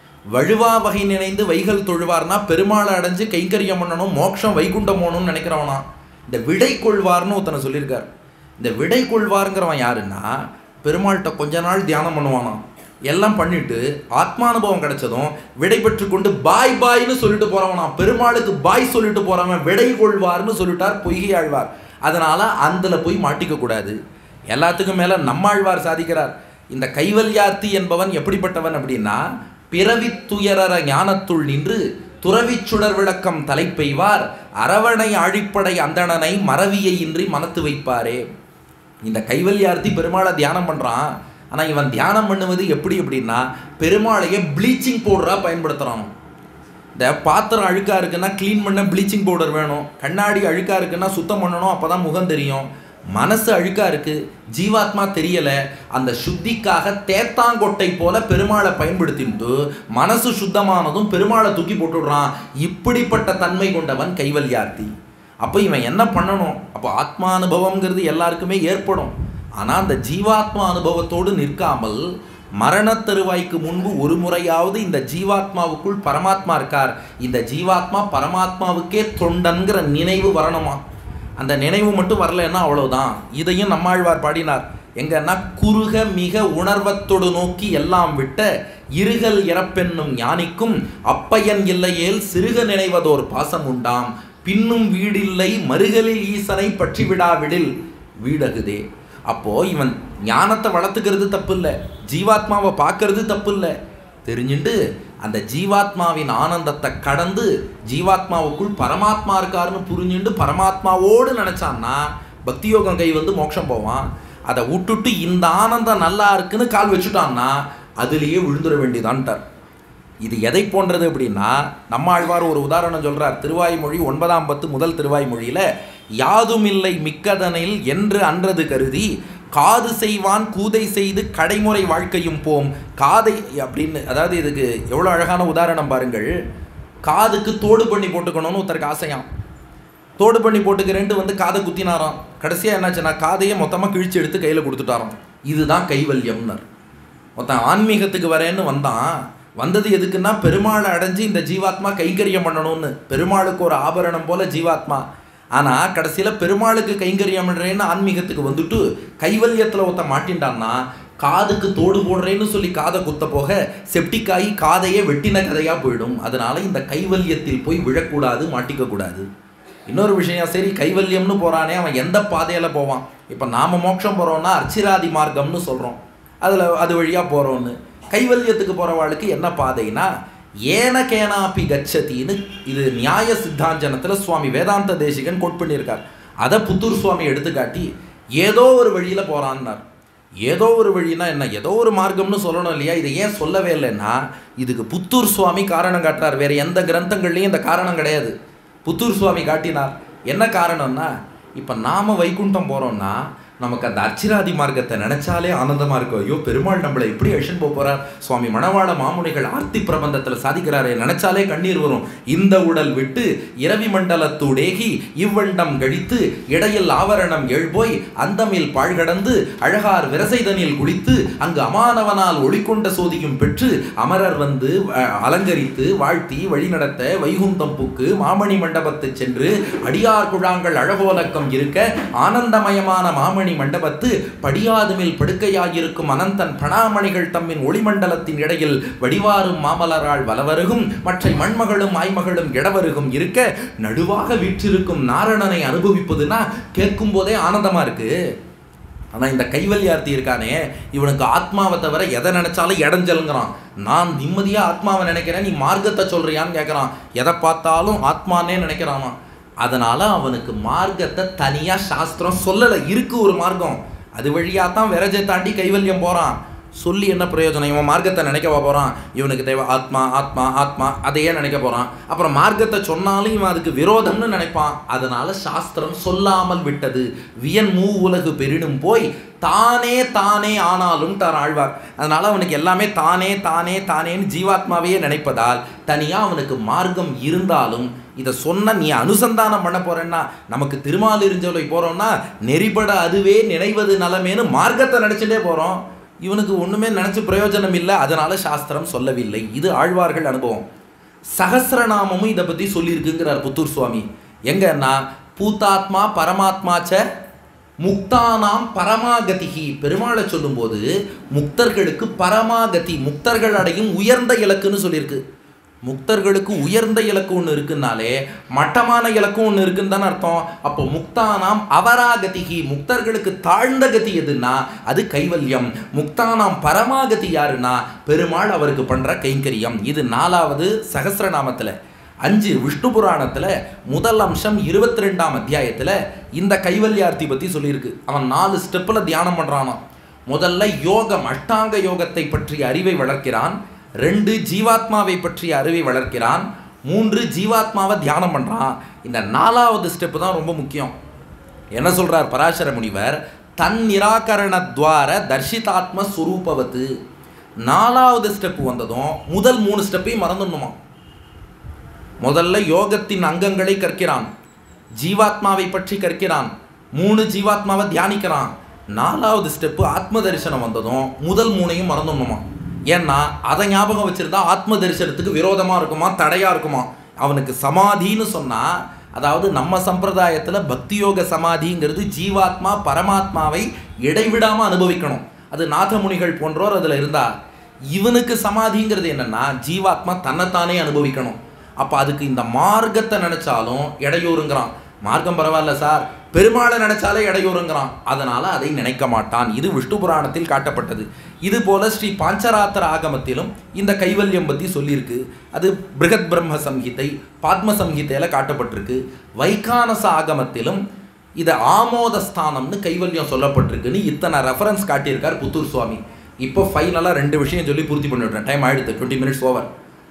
வழுவா வகை நினைந்து வைகல் தொழுவார்னா பெருமாளை அடைஞ்சு கைங்கரியம் பண்ணணும் மோட்சம் வைகுண்டம் போகணும்னு நினைக்கிறவனா இந்த விடை கொள்வார்னு ஒருத்தனை சொல்லியிருக்கார் இந்த விடை கொள்வாருங்கிறவன் யாருன்னா பெருமாள்கிட்ட கொஞ்ச நாள் தியானம் பண்ணுவானா எல்லாம் பண்ணிட்டு ஆத்மானுபவம் கிடைச்சதும் விடை பெற்று கொண்டு பாய் பாய்னு சொல்லிட்டு போறவனா பெருமாளுக்கு பாய் சொல்லிட்டு போறவன் விடை கொள்வார்னு சொல்லிட்டார் பொய்கை ஆழ்வார் அதனால அந்தல போய் மாட்டிக்க கூடாது எல்லாத்துக்கும் மேல நம்மாழ்வார் சாதிக்கிறார் இந்த கைவல்யார்த்தி என்பவன் எப்படிப்பட்டவன் அப்படின்னா பிறவி துயரற ஞானத்துள் நின்று துறவிச் சுடர் விளக்கம் தலைப்பெய்வார் அரவணை ஆழிப்படை அந்தணனை மறவியை இன்றி மனத்து வைப்பாரே இந்த கைவல்யார்த்தி பெருமாளை தியானம் பண்ணுறான் ஆனால் இவன் தியானம் பண்ணுவது எப்படி அப்படின்னா பெருமாளையே ப்ளீச்சிங் பவுடராக பயன்படுத்துகிறான் இந்த பாத்திரம் அழுக்காக இருக்குன்னா க்ளீன் பண்ண ப்ளீச்சிங் பவுடர் வேணும் கண்ணாடி அழுக்காக இருக்குன்னா சுத்தம் பண்ணணும் அப்போ தான் முகம் தெரியும் மனசு அழுக்காக இருக்குது ஜீவாத்மா தெரியலை அந்த சுத்திக்காக தேத்தாங்கொட்டை போல பெருமாளை பயன்படுத்திட்டு மனசு சுத்தமானதும் பெருமாளை தூக்கி போட்டுடுறான் இப்படிப்பட்ட தன்மை கொண்டவன் கைவல்யார்த்தி அப்போ இவன் என்ன பண்ணணும் அப்போ ஆத்மானுபவம்ங்கிறது எல்லாருக்குமே ஏற்படும் ஆனால் அந்த ஜீவாத்மா அனுபவத்தோடு நிற்காமல் மரணத் தருவாய்க்கு முன்பு ஒரு முறையாவது இந்த ஜீவாத்மாவுக்குள் பரமாத்மா இருக்கார் இந்த ஜீவாத்மா பரமாத்மாவுக்கே தொண்டன்கிற நினைவு வரணுமா அந்த நினைவு மட்டும் வரலன்னா அவ்வளவுதான் இதையும் நம்மாழ்வார் பாடினார் எங்கன்னா குறுக மிக உணர்வத்தொடு நோக்கி எல்லாம் விட்ட இருகல் இறப்பென்னும் ஞானிக்கும் அப்பயன் இல்லையேல் சிறுக நினைவதோர் பாசம் உண்டாம் பின்னும் வீடில்லை மறுகலில் ஈசனை பற்றி விடாவிடில் வீடகுதே அப்போ இவன் ஞானத்தை வளர்த்துக்கிறது தப்பு இல்லை ஜீவாத்மாவை பார்க்கறது தப்பு இல்லை தெரிஞ்சுட்டு அந்த ஜீவாத்மாவின் ஆனந்தத்தை கடந்து ஜீவாத்மாவுக்குள் பரமாத்மா இருக்காருன்னு புரிஞ்சுட்டு பரமாத்மாவோடு நினைச்சான்னா பக்தி யோகம் கை வந்து மோட்சம் போவான் அதை விட்டுட்டு இந்த ஆனந்தம் நல்லா இருக்குன்னு கால் வச்சுட்டான்னா அதுலேயே விழுந்துட வேண்டியதான்ட்டார் இது எதை போன்றது அப்படின்னா நம்மாழ்வார் ஒரு உதாரணம் சொல்றார் திருவாய்மொழி ஒன்பதாம் பத்து முதல் திருவாய்மொழியில யாதுமில்லை மிக்கதனில் என்று அன்றது கருதி காது செய்வான் கூதை செய்து கடைமுறை வாழ்க்கையும் போம் காதை அப்படின்னு அதாவது இதுக்கு எவ்வளோ அழகான உதாரணம் பாருங்கள் காதுக்கு தோடு பண்ணி போட்டுக்கணும்னு ஒருத்தருக்கு ஆசையாம் தோடு பண்ணி போட்டுக்கிறேன்ட்டு வந்து காதை குத்தினாராம் கடைசியாக என்னாச்சுன்னா காதையே மொத்தமாக கிழிச்சு எடுத்து கையில் கொடுத்துட்டாராம் இதுதான் கைவல்யம்னர் ஒருத்தன் ஆன்மீகத்துக்கு வரேன்னு வந்தான் வந்தது எதுக்குன்னா பெருமாளை அடைஞ்சு இந்த ஜீவாத்மா கைங்கரியம் பண்ணணும்னு பெருமாளுக்கு ஒரு ஆபரணம் போல ஜீவாத்மா ஆனால் கடைசியில் பெருமாளுக்கு கைங்கரியம் பண்ணுறேன்னு ஆன்மீகத்துக்கு வந்துட்டு கைவல்யத்தில் ஒருத்த மாட்டின்டான்னா காதுக்கு தோடு போடுறேன்னு சொல்லி காதை குத்த போக செப்டிக் ஆகி காதையே வெட்டின கதையாக போயிடும் அதனால இந்த கைவல்யத்தில் போய் விழக்கூடாது மாட்டிக்க கூடாது இன்னொரு விஷயம் சரி கைவல்யம்னு போகிறானே அவன் எந்த பாதையில் போவான் இப்போ நாம மோட்சம் போகிறோம்னா அர்ச்சிராதி மார்க்கம்னு சொல்கிறோம் அதில் அது வழியாக போகிறோன்னு கைவல்யத்துக்கு போகிறவாளுக்கு என்ன பாதைனா ஏன கேனாப்பி கச்சத்தின்னு இது நியாய சித்தாஞ்சனத்தில் சுவாமி வேதாந்த தேசிகன் கோட் பண்ணியிருக்கார் அதை புத்தூர் சுவாமி எடுத்துக்காட்டி ஏதோ ஒரு வழியில் போகிறான்னார் ஏதோ ஒரு வழினா என்ன ஏதோ ஒரு மார்க்கம்னு சொல்லணும் இல்லையா இதை ஏன் சொல்லவே இல்லைன்னா இதுக்கு புத்தூர் சுவாமி காரணம் காட்டுறார் வேற எந்த கிரந்தங்கள்லையும் இந்த காரணம் கிடையாது புத்தூர் சுவாமி காட்டினார் என்ன காரணம்னா இப்போ நாம வைகுண்டம் போகிறோம்னா நமக்கு அந்த அர்ச்சிராதி மார்க்கத்தை நினைச்சாலே ஆனந்தமா இருக்கும் ஐயோ பெருமாள் நம்மளை எப்படி அழிச்சுன்னு போக போறார் சுவாமி மணவாள மாமுனிகள் ஆர்த்தி பிரபந்தத்தில் சாதிக்கிறாரே நினைச்சாலே கண்ணீர் வரும் இந்த உடல் விட்டு இரவி மண்டலத்தூடேகி இவ்வண்டம் கழித்து இடையில் ஆவரணம் எழுபோய் அந்தமில் பாழ்கடந்து அழகார் விரசைதனில் குளித்து அங்கு அமானவனால் ஒளிக்கொண்ட சோதியும் பெற்று அமரர் வந்து அஹ், அலங்கரித்து வாழ்த்தி வழிநடத்த வைகுந்தம் புக்கு மாமணி மண்டபத்து சென்று அடியார் குழாங்கள் அழகோலக்கம் இருக்க ஆனந்தமயமான மாமணி மண்டபத்து படியாதுமில் படுக்கையாயிருக்கும் அனந்தன் பணாமணிகள் தம்மின் ஒளிமண்டலத்தின் இடையில் வடிவாரும் மாமலரால் வலவருகும் மற்ற மண்மகளும் ஆய்மகளும் இடவருகும் இருக்க நடுவாக வீற்றிருக்கும் நாரணனை அனுபவிப்பதுன்னா கேட்கும் போதே ஆனந்தமா இருக்கு ஆனால் இந்த கைவல்யார்த்தி இருக்கானே இவனுக்கு ஆத்மாவை தவிர எதை நினைச்சாலும் இடைஞ்சலுங்கிறான் நான் நிம்மதியாக ஆத்மாவை நினைக்கிறேன் நீ மார்க்கத்தை சொல்றியான்னு கேட்குறான் எதை பார்த்தாலும் ஆத்மானே நினைக்கிறானா அதனால அவனுக்கு மார்க்கத்தை தனியாக சாஸ்திரம் சொல்லலை இருக்கு ஒரு மார்க்கம் அது வழியாக தான் விரஜை தாண்டி கைவல்யம் போகிறான் சொல்லி என்ன பிரயோஜனம் இவன் மார்க்கத்தை நினைக்கவா போகிறான் இவனுக்கு தேவை ஆத்மா ஆத்மா ஆத்மா அதையே நினைக்க போகிறான் அப்புறம் மார்க்கத்தை சொன்னாலும் இவன் அதுக்கு விரோதம்னு நினைப்பான் அதனால சாஸ்திரம் சொல்லாமல் விட்டது வியன் மூ உலகு பெரிடும் போய் தானே தானே ஆனாலும் தான் ஆழ்வார் அதனால அவனுக்கு எல்லாமே தானே தானே தானேன்னு ஜீவாத்மாவையே நினைப்பதால் தனியாக அவனுக்கு மார்க்கம் இருந்தாலும் இதை சொன்ன நீ அனுசந்தானம் பண்ண போறேன்னா நமக்கு திருமாலிருஞ்சோலை போறோம்னா நெறிபட அதுவே நினைவது நலமேனு மார்க்கத்தை நினைச்சுட்டே போறோம் இவனுக்கு ஒண்ணுமே நினைச்சு பிரயோஜனம் இல்லை அதனால சாஸ்திரம் சொல்லவில்லை இது ஆழ்வார்கள் அனுபவம் சகசிரநாமமும் இதை பத்தி சொல்லியிருக்குங்கிறார் புத்தூர் சுவாமி எங்கன்னா பூத்தாத்மா பரமாத்மாச்ச முக்தானாம் பரமாகதிகி பெருமாளை சொல்லும்போது முக்தர்களுக்கு பரமாகதி முக்தர்கள் அடையும் உயர்ந்த இலக்குன்னு சொல்லியிருக்கு முக்தர்களுக்கு உயர்ந்த இலக்கு ஒன்று இருக்குன்னாலே மட்டமான இலக்கும் ஒன்று இருக்குன்னு தானே அர்த்தம் அப்போ முக்தானாம் அவராகதிகி முக்தர்களுக்கு தாழ்ந்த கதி எதுன்னா அது கைவல்யம் முக்தானாம் பரமாகதி யாருன்னா பெருமாள் அவருக்கு பண்ற கைங்கரியம் இது நாலாவது சகசிரநாமத்தில் அஞ்சு விஷ்ணு புராணத்தில் முதல் அம்சம் இருபத்தி ரெண்டாம் அத்தியாயத்தில் இந்த கைவல்யார்த்தி பற்றி சொல்லியிருக்கு அவன் நாலு ஸ்டெப்பில் தியானம் பண்ணுறானாம் முதல்ல யோகம் அஷ்டாங்க யோகத்தை பற்றிய அறிவை வளர்க்கிறான் ரெண்டு ஜீவாத்மாவை பற்றிய அறிவை வளர்க்கிறான் மூன்று ஜீவாத்மாவை தியானம் பண்ணுறான் இந்த நாலாவது ஸ்டெப்பு தான் ரொம்ப முக்கியம் என்ன சொல்றார் பராசர முனிவர் தன் நிராகரணத்வார தர்ஷிதாத்ம சுரூபவத்து நாலாவது ஸ்டெப் வந்ததும் முதல் மூணு ஸ்டெப்பையும் மறந்துடணுமா முதல்ல யோகத்தின் அங்கங்களை கற்கிறான் ஜீவாத்மாவை பற்றி கற்கிறான் மூணு ஜீவாத்மாவை தியானிக்கிறான் நாலாவது ஸ்டெப்பு ஆத்ம தரிசனம் வந்ததும் முதல் மூணையும் மறந்துடணுமா ஏன்னா அதை ஞாபகம் வச்சிருந்தா ஆத்ம தரிசனத்துக்கு விரோதமாக இருக்குமா தடையாக இருக்குமா அவனுக்கு சமாதின்னு சொன்னால் அதாவது நம்ம சம்பிரதாயத்தில் பக்தி யோக சமாதிங்கிறது ஜீவாத்மா பரமாத்மாவை இடைவிடாமல் அனுபவிக்கணும் அது நாதமுனிகள் போன்றோர் அதில் இருந்தா இவனுக்கு சமாதிங்கிறது என்னன்னா ஜீவாத்மா தன்னைத்தானே அனுபவிக்கணும் அப்போ அதுக்கு இந்த மார்க்கத்தை நினைச்சாலும் இடையூறுங்கிறான் மார்க்கம் பரவாயில்ல சார் பெருமாளை நினைச்சாலே இடையூறுங்கிறான் அதனால அதை நினைக்க மாட்டான் இது விஷ்ணு புராணத்தில் காட்டப்பட்டது இது போல ஸ்ரீ பாஞ்சராத்திர ஆகமத்திலும் இந்த கைவல்யம் பற்றி சொல்லியிருக்கு அது பிருகத் பிரம்ம சம்ஹிதை பாத்ம சம்ஹிதையில் காட்டப்பட்டிருக்கு வைகானச ஆகமத்திலும் இது ஆமோதஸ்தானம்னு கைவல்யம் சொல்லப்பட்டிருக்குன்னு இத்தனை ரெஃபரன்ஸ் காட்டியிருக்கார் புத்தூர் சுவாமி இப்போ ஃபைனலாக ரெண்டு விஷயம் சொல்லி பூர்த்தி பண்ணிவிட்றேன் டைம் ஆயிடுது டுவெண்ட்டி மினிட்ஸ் ஓவர்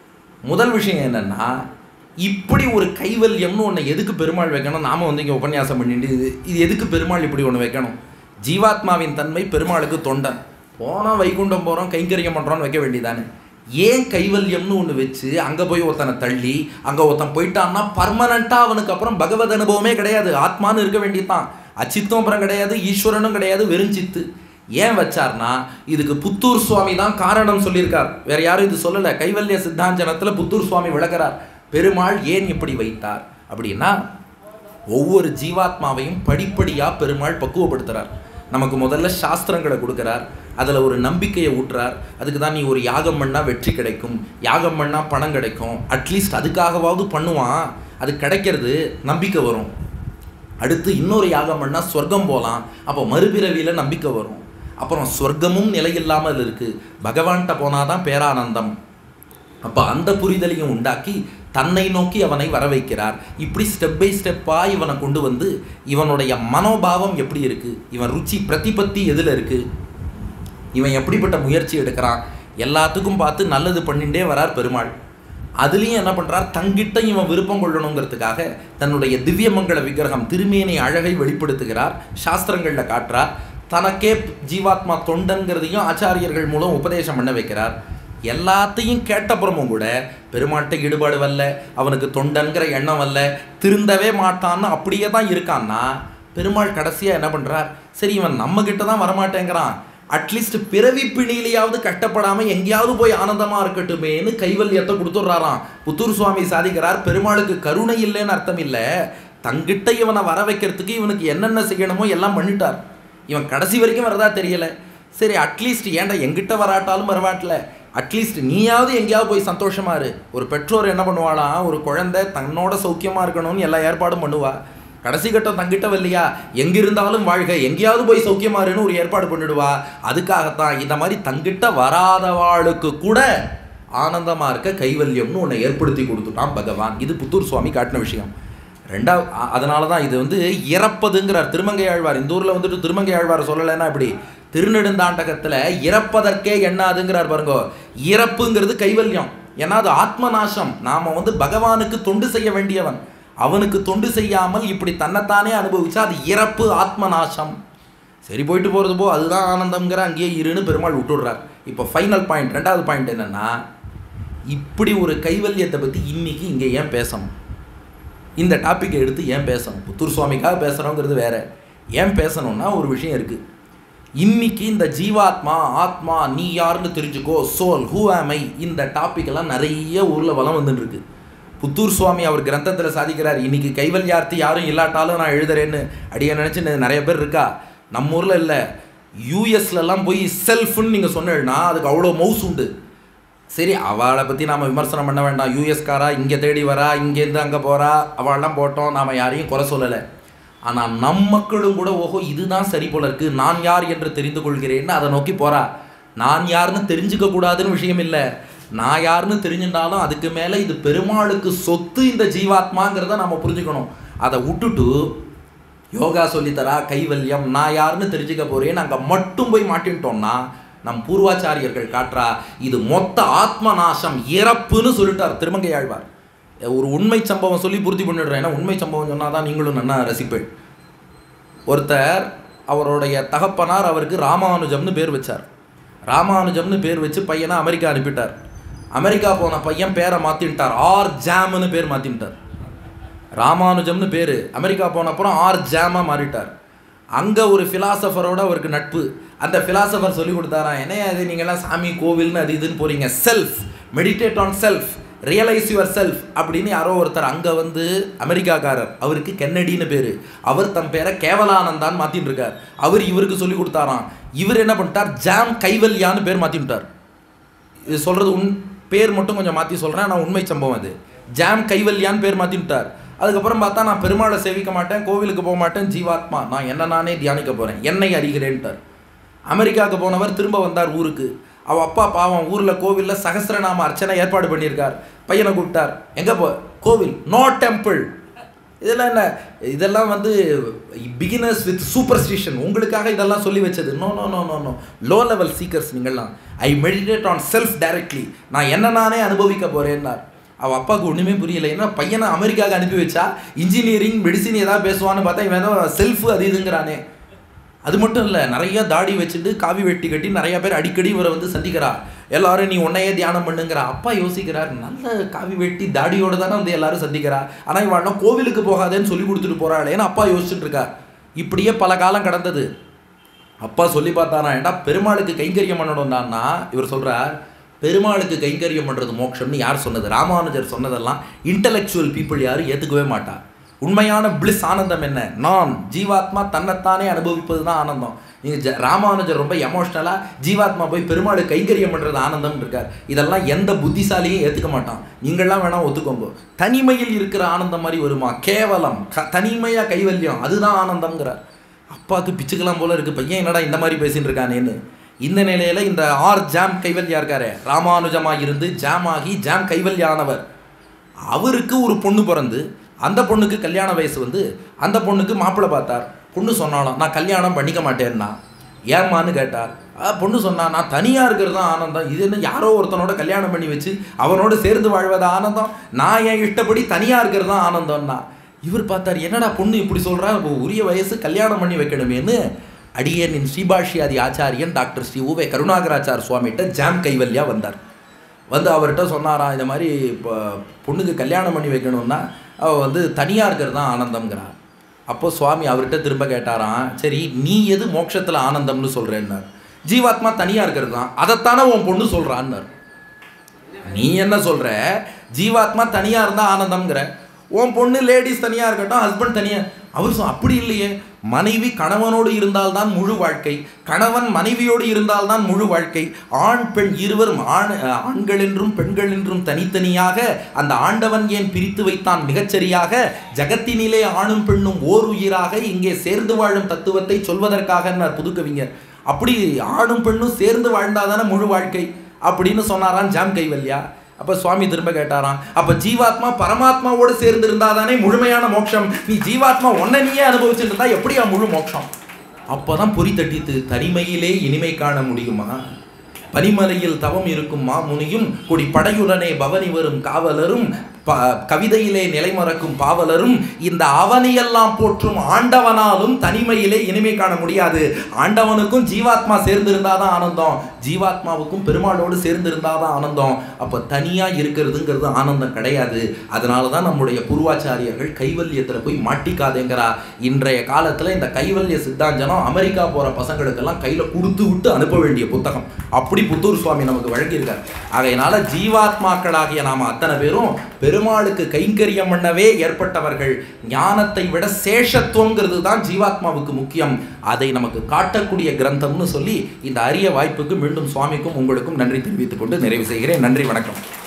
முதல் விஷயம் என்னன்னா இப்படி ஒரு கைவல்யம்னு ஒன்று எதுக்கு பெருமாள் வைக்கணும் நாம வந்து இங்கே உபன்யாசம் பண்ணிட்டு இது இது எதுக்கு பெருமாள் இப்படி ஒன்று வைக்கணும் ஜீவாத்மாவின் தன்மை பெருமாளுக்கு தொண்டன் போனால் வைகுண்டம் போகிறோம் கைங்கரியம் பண்ணுறோன்னு வைக்க வேண்டியதானே ஏன் கைவல்யம்னு ஒன்று வச்சு அங்கே போய் ஒருத்தனை தள்ளி அங்கே ஒருத்தன் போயிட்டான்னா பர்மனண்ட்டாக அவனுக்கு அப்புறம் பகவத் அனுபவமே கிடையாது ஆத்மான்னு இருக்க வேண்டியதுதான் அச்சித்தும் அப்புறம் கிடையாது ஈஸ்வரனும் கிடையாது வெறும் சித்து ஏன் வச்சார்னா இதுக்கு புத்தூர் சுவாமி தான் காரணம் சொல்லியிருக்கார் வேற யாரும் இது சொல்லலை கைவல்ய சித்தாஞ்சனத்தில் புத்தூர் சுவாமி விளக்குறார் பெருமாள் ஏன் இப்படி வைத்தார் அப்படின்னா ஒவ்வொரு ஜீவாத்மாவையும் படிப்படியாக பெருமாள் பக்குவப்படுத்துறார் நமக்கு முதல்ல சாஸ்திரங்களை கொடுக்குறார் அதில் ஒரு நம்பிக்கையை ஊட்டுறார் அதுக்கு தான் நீ ஒரு யாகம் பண்ணால் வெற்றி கிடைக்கும் யாகம் பண்ணால் பணம் கிடைக்கும் அட்லீஸ்ட் அதுக்காகவாவது பண்ணுவான் அது கிடைக்கிறது நம்பிக்கை வரும் அடுத்து இன்னொரு யாகம் பண்ணால் சொர்க்கம் போகலாம் அப்போ மறுபிறவியில் நம்பிக்கை வரும் அப்புறம் சொர்க்கமும் நிலையில்லாமல் இருக்குது பகவான்கிட்ட போனால் தான் பேரானந்தம் அப்போ அந்த புரிதலையும் உண்டாக்கி தன்னை நோக்கி அவனை வர வைக்கிறார் இப்படி ஸ்டெப் பை ஸ்டெப்பாக இவனை கொண்டு வந்து இவனுடைய மனோபாவம் எப்படி இருக்குது இவன் ருச்சி பிரதிபத்தி எதில் இருக்குது இவன் எப்படிப்பட்ட முயற்சி எடுக்கிறான் எல்லாத்துக்கும் பார்த்து நல்லது பண்ணிட்டே வரார் பெருமாள் அதுலேயும் என்ன பண்ணுறார் தங்கிட்ட இவன் விருப்பம் கொள்ளணுங்கிறதுக்காக தன்னுடைய திவ்யமங்கள விக்கிரகம் திருமேனி அழகை வெளிப்படுத்துகிறார் சாஸ்திரங்களில் காட்டுறார் தனக்கே ஜீவாத்மா தொண்டன்கிறதையும் ஆச்சாரியர்கள் மூலம் உபதேசம் பண்ண வைக்கிறார் எல்லாத்தையும் கேட்டப்புறமும் கூட பெருமாள்கிட்ட ஈடுபாடு வரல அவனுக்கு தொண்டன்கிற எண்ணம் வரல திருந்தவே மாட்டான்னு அப்படியே தான் இருக்கான்னா பெருமாள் கடைசியாக என்ன பண்ணுறார் சரி இவன் நம்ம கிட்ட தான் வரமாட்டேங்கிறான் அட்லீஸ்ட் பிறவி பிணியிலையாவது கட்டப்படாமல் எங்கேயாவது போய் ஆனந்தமாக இருக்கட்டுமேன்னு கைவல்யத்தை கொடுத்துட்றாராம் புத்தூர் சுவாமி சாதிக்கிறார் பெருமாளுக்கு கருணை இல்லைன்னு அர்த்தம் இல்லை தங்கிட்ட இவனை வர வைக்கிறதுக்கு இவனுக்கு என்னென்ன செய்யணுமோ எல்லாம் பண்ணிட்டார் இவன் கடைசி வரைக்கும் வரதா தெரியல சரி அட்லீஸ்ட் ஏன்டா எங்கிட்ட வராட்டாலும் வரவாட்டில் அட்லீஸ்ட் நீயாவது எங்கேயாவது போய் சந்தோஷமா இரு ஒரு பெற்றோர் என்ன பண்ணுவாளாம் ஒரு குழந்தை தன்னோட சௌக்கியமாக இருக்கணும்னு எல்லா ஏற்பாடும் பண்ணுவா கடைசி கட்டம் தங்கிட்ட வரலையா எங்க இருந்தாலும் வாழ்க எங்கேயாவது போய் சௌக்கியமாருன்னு ஒரு ஏற்பாடு பண்ணிடுவா அதுக்காகத்தான் இந்த மாதிரி தங்கிட்ட வராதவாளுக்கு கூட ஆனந்தமா இருக்க கைவல்யம்னு ஒன்றை ஏற்படுத்தி கொடுத்துட்டான் பகவான் இது புத்தூர் சுவாமி காட்டின விஷயம் ரெண்டாவது அ- அதனால தான் இது வந்து இறப்பதுங்கிறார் திருமங்கை ஆழ்வார் இந்த ஊரில் வந்துட்டு திருமங்கை ஆழ்வார் சொல்லலைன்னா இப்படி திருநெடுந்தாண்டகத்தில் இறப்பதற்கே எண்ணாதுங்கிறார் பாருங்க இறப்புங்கிறது கைவல்யம் ஏன்னா அது ஆத்மநாசம் நாம் வந்து பகவானுக்கு தொண்டு செய்ய வேண்டியவன் அவனுக்கு தொண்டு செய்யாமல் இப்படி தன்னைத்தானே அனுபவிச்சா அது இறப்பு ஆத்மநாசம் சரி போயிட்டு போகிறது போ அதுதான் ஆனந்தம்ங்கிற அங்கேயே இருன்னு பெருமாள் விட்டுடுறார் இப்போ ஃபைனல் பாயிண்ட் ரெண்டாவது பாயிண்ட் என்னன்னா இப்படி ஒரு கைவல்யத்தை பற்றி இன்னைக்கு இங்கே ஏன் பேசணும் இந்த டாப்பிக்கை எடுத்து ஏன் பேசணும் புத்தூர் சுவாமிக்காக பேசுகிறோங்கிறது வேற ஏன் பேசணும்னா ஒரு விஷயம் இருக்குது இன்னைக்கு இந்த ஜீவாத்மா ஆத்மா நீ யாருன்னு தெரிஞ்சுக்கோ சோல் ஹூ ஆம் ஐ இந்த டாபிக்-எல்லாம் நிறைய ஊரில் வளம் வந்துட்டு இருக்கு புத்தூர் சுவாமி அவர் கிரந்தத்தில் சாதிக்கிறார் இன்னைக்கு கைவல்யார்த்தி யாரும் இல்லாட்டாலும் நான் எழுதுறேன்னு அடியே நினச்சி நிறைய பேர் இருக்கா நம்ம ஊரில் இல்லை யூஎஸ்லலாம் போய் செல்ஃப்னு நீங்கள் சொன்னேன்னா அதுக்கு அவ்வளோ மவுஸ் உண்டு சரி அவளை பற்றி நாம் விமர்சனம் பண்ண வேண்டாம் யூஎஸ்காரா இங்கே தேடி வரா இங்கேருந்து அங்கே போகிறா அவள்லாம் போட்டோம் நாம் யாரையும் குறை சொல்லலை ஆனால் நம் மக்களும் கூட ஓஹோ இதுதான் சரி போல இருக்கு நான் யார் என்று தெரிந்து கொள்கிறேன்னு அதை நோக்கி போகிறா நான் யாருன்னு தெரிஞ்சுக்க கூடாதுன்னு விஷயம் இல்லை நான் யாருன்னு தெரிஞ்சுட்டாலும் அதுக்கு மேலே இது பெருமாளுக்கு சொத்து இந்த ஜீவாத்மாங்கிறத நம்ம புரிஞ்சுக்கணும் அதை விட்டுட்டு யோகா சொல்லித்தரா கைவல்யம் நான் யாருன்னு தெரிஞ்சுக்க போறேன் அங்கே மட்டும் போய் மாட்டின்ட்டோம்னா நம் பூர்வாச்சாரியர்கள் காட்டுறா இது மொத்த ஆத்ம நாசம் இறப்புன்னு சொல்லிட்டார் திருமங்கை ஆழ்வார் ஒரு உண்மை சம்பவம் சொல்லி பூர்த்தி பண்ணிடுறேன் ஏன்னா உண்மை சம்பவம் சொன்னால் தான் நீங்களும் நன்னா ரசிப்பேன் ஒருத்தர் அவருடைய தகப்பனார் அவருக்கு ராமானுஜம்னு பேர் வச்சார் ராமானுஜம்னு பேர் வச்சு பையனை அமெரிக்கா அனுப்பிட்டார் அமெரிக்கா போன பையன் பேரை மாற்றிட்டார் ஆர் ஜாம்னு பேர் மாற்றிட்டார் ராமானுஜம்னு பேர் அமெரிக்கா போன அப்புறம் ஆர் ஜாமா மாறிட்டார் அங்கே ஒரு ஃபிலாசபரோட அவருக்கு நட்பு அந்த ஃபிலாசபர் சொல்லி கொடுத்தாராம் என்ன அது நீங்கள்லாம் சாமி கோவில்னு அது இதுன்னு போகிறீங்க self meditate on self realise yourself அப்படின்னு யாரோ ஒருத்தர் அங்கே வந்து அமெரிக்காக்காரர் அவருக்கு கென்னடின்னு பேர் அவர் தம் பேரை கேவலானந்தான்னு மாற்றிட்டு இருக்கார் அவர் இவருக்கு சொல்லி கொடுத்தாராம் இவர் என்ன பண்ணிட்டார் ஜாம் கைவல்யான்னு பேர் மாற்றிட்டார் இது சொல்கிறது உன் பேர் மட்டும் கொஞ்சம் மாற்றி சொல்கிறேன் ஆனால் உண்மை சம்பவம் அது ஜாம் கைவல்யான்னு பேர் மாற்றி விட்டார் அதுக்கப்புறம் பார்த்தா நான் பெருமாளை சேவிக்க மாட்டேன் கோவிலுக்கு போக மாட்டேன் ஜீவாத்மா நான் என்ன நானே தியானிக்க போகிறேன் என்னை அறிகிறேன்ட்டார் அமெரிக்காவுக்கு போனவர் திரும்ப வந்தார் ஊருக்கு அவ அப்பா பாவம் ஊரில் கோவிலில் சகஸ்ரநாம அர்ச்சனை ஏற்பாடு பண்ணியிருக்கார் பையனை கூப்பிட்டார் எங்கே போ கோவில் நோ டெம்பிள் இதெல்லாம் என்ன இதெல்லாம் வந்து பிகினர்ஸ் வித் சூப்பர்ஸ்டிஷன் உங்களுக்காக இதெல்லாம் சொல்லி வச்சது no no no no no low level seekers நீங்கள்லாம் I meditate on self directly நான் என்ன நானே அனுபவிக்க போறேன்னார் அவள் அப்பாவுக்கு ஒன்றுமே புரியல ஏன்னா பையனை அமெரிக்காவுக்கு அனுப்பி வச்சா இன்ஜினியரிங் மெடிசின் ஏதாவது பேசுவான்னு பார்த்தா இவன் ஏதோ செல்ஃப் அது இதுங்கிறானே அது மட்டும் இல்லை நிறைய தாடி வச்சுட்டு காவி வெட்டி கட்டி நிறைய பேர் அடிக்கடி இவரை வந்து சந்திக்கிறா எல்லாரும் நீ உன்னையே தியானம் பண்ணுங்கிற அப்பா யோசிக்கிறார் நல்ல காவி வெட்டி தாடியோட தானே வந்து எல்லாரும் சந்திக்கிறா ஆனால் இவெல்லாம் கோவிலுக்கு போகாதேன்னு சொல்லி கொடுத்துட்டு போறாள் ஏன்னா அப்பா யோசிச்சுட்டு இருக்கா இப்படியே பல காலம் கடந்தது அப்பா சொல்லி பார்த்தானா ஏன்டா பெருமாளுக்கு கைங்கரியம் பண்ணணும்னா இவர் சொல்றார் பெருமாளுக்கு கைங்கரியம் பண்ணுறது மோட்சம்னு யார் சொன்னது ராமானுஜர் சொன்னதெல்லாம் இன்டலெக்சுவல் பீப்புள் யாரும் ஏற்றுக்கவே மாட்டா உண்மையான பிளிஸ் ஆனந்தம் என்ன நான் ஜீவாத்மா தன்னைத்தானே அனுபவிப்பது தான் ஆனந்தம் நீங்கள் ஜ ராமானுஜர் ரொம்ப எமோஷ்னலாக ஜீவாத்மா போய் பெருமாள் கைங்கரியம் பண்ணுறது ஆனந்தம் இருக்கார் இதெல்லாம் எந்த புத்திசாலியும் ஏற்றுக்க மாட்டான் நீங்கள்லாம் வேணால் ஒத்துக்கோங்க தனிமையில் இருக்கிற ஆனந்தம் மாதிரி வருமா கேவலம் க தனிமையாக கைவல்யம் அதுதான் ஆனந்தம்ங்கிறார் அப்பாவுக்கு பிச்சுக்கலாம் போல இருக்கு பையன் என்னடா இந்த மாதிரி பேசிட்டு இருக்கானேன்னு இந்த நிலையில இந்த ஆர் ஜாம் கைவல்யா இருக்காரு ராமானுஜமா இருந்து ஜாம் ஆகி ஜாம் கைவல்யானவர் அவருக்கு ஒரு பொண்ணு பிறந்து அந்த பொண்ணுக்கு கல்யாண வயசு வந்து அந்த பொண்ணுக்கு மாப்பிள்ளை பார்த்தார் பொண்ணு சொன்னாலும் நான் கல்யாணம் பண்ணிக்க மாட்டேன்னா ஏம்மான்னு கேட்டார் ஆ, பொண்ணு சொன்னா நான் தனியாக இருக்கிறது தான் ஆனந்தம் இது என்ன யாரோ ஒருத்தனோட கல்யாணம் பண்ணி வச்சு அவனோட சேர்ந்து வாழ்வது ஆனந்தம் நான் என் இஷ்டப்படி தனியாக இருக்கிறது தான் ஆனந்தம்னா இவர் பார்த்தார் என்னடா பொண்ணு இப்படி சொல்கிறா இப்போ உரிய வயசு கல்யாணம் பண்ணி வைக்கணுமேன்னு அடியேனின் ஸ்ரீபாஷ்யாதி ஆச்சாரியன் டாக்டர் ஸ்ரீ உவே கருணாகராச்சார் சுவாமிகிட்ட ஜாம் கைவல்யா வந்தார் வந்து அவர்கிட்ட சொன்னாராம் இந்த மாதிரி இப்போ பொண்ணுக்கு கல்யாணம் பண்ணி வைக்கணும்னா அவள் வந்து தனியாக இருக்கிறது தான் ஆனந்தம்ங்கிறார் அப்போ சுவாமி அவர்கிட்ட திரும்ப கேட்டாராம் சரி நீ எது மோட்சத்தில் ஆனந்தம்னு சொல்கிறேன்னார் ஜீவாத்மா தனியாக இருக்கிறது தான் அதைத்தானே உன் பொண்ணு சொல்கிறான்னார் நீ என்ன சொல்ற ஜீவாத்மா தனியாக இருந்தால் ஆனந்தம்ங்கிற உன் பொண்ணு லேடிஸ் தனியாக இருக்கட்டும் ஹஸ்பண்ட் தனியாக அவர் சொ அப்படி இல்லையே மனைவி கணவனோடு இருந்தால்தான் முழு வாழ்க்கை கணவன் மனைவியோடு இருந்தால்தான் முழு வாழ்க்கை ஆண் பெண் இருவரும் ஆண் ஆண்கள் என்றும் பெண்கள் என்றும் தனித்தனியாக அந்த ஆண்டவன் ஏன் பிரித்து வைத்தான் மிகச்சரியாக ஜகத்தினிலே ஆணும் பெண்ணும் ஓர் உயிராக இங்கே சேர்ந்து வாழும் தத்துவத்தை சொல்வதற்காக புதுக்கவிஞர் அப்படி ஆணும் பெண்ணும் சேர்ந்து வாழ்ந்தாதானே முழு வாழ்க்கை அப்படின்னு சொன்னாராம் ஜாம் கைவல்யா அப்ப சுவாமி திரும்ப கேட்டாராம் அப்ப ஜீவாத்மா பரமாத்மாவோடு சேர்ந்து இருந்தாதானே முழுமையான மோட்சம் நீ ஜீவாத்மா ஒன்ன நீயே அனுபவிச்சுட்டு இருந்தா எப்படியா முழு மோட்சம் அப்பதான் பொறி தட்டித்து தனிமையிலே இனிமை காண முடியுமா பனிமலையில் தவம் இருக்கும் மாமுனியும் கொடி படையுடனே பவனி வரும் காவலரும் ப கவிதையிலே நிலைமறக்கும் பாவலரும் இந்த அவனியெல்லாம் போற்றும் ஆண்டவனாலும் தனிமையிலே இனிமை காண முடியாது ஆண்டவனுக்கும் ஜீவாத்மா சேர்ந்திருந்தாதான் ஆனந்தம் ஜீவாத்மாவுக்கும் பெருமாளோடு சேர்ந்திருந்தாதான் ஆனந்தம் அப்ப தனியா இருக்கிறதுங்கிறது ஆனந்தம் கிடையாது அதனால தான் நம்முடைய பூர்வாச்சாரியர்கள் கைவல்யத்துல போய் மாட்டிக்காதேங்கிறா இன்றைய காலத்துல இந்த கைவல்ய சித்தாஞ்சனம் அமெரிக்கா போற பசங்களுக்கெல்லாம் கையில கொடுத்து விட்டு அனுப்ப வேண்டிய புத்தகம் அப்படி புத்தூர் சுவாமி நமக்கு வழங்கியிருக்கார் ஆகையினால ஜீவாத்மாக்களாகிய நாம அத்தனை பேரும் பெருமாளுக்கு கைங்கரியம் பண்ணவே ஏற்பட்டவர்கள் ஞானத்தை விட சேஷத்துவங்கிறது தான் ஜீவாத்மாவுக்கு முக்கியம் அதை நமக்கு காட்டக்கூடிய கிரந்தம்னு சொல்லி இந்த அரிய வாய்ப்புக்கு மீண்டும் சுவாமிக்கும் உங்களுக்கும் நன்றி தெரிவித்துக் கொண்டு நிறைவு செய்கிறேன் நன்றி வணக்கம்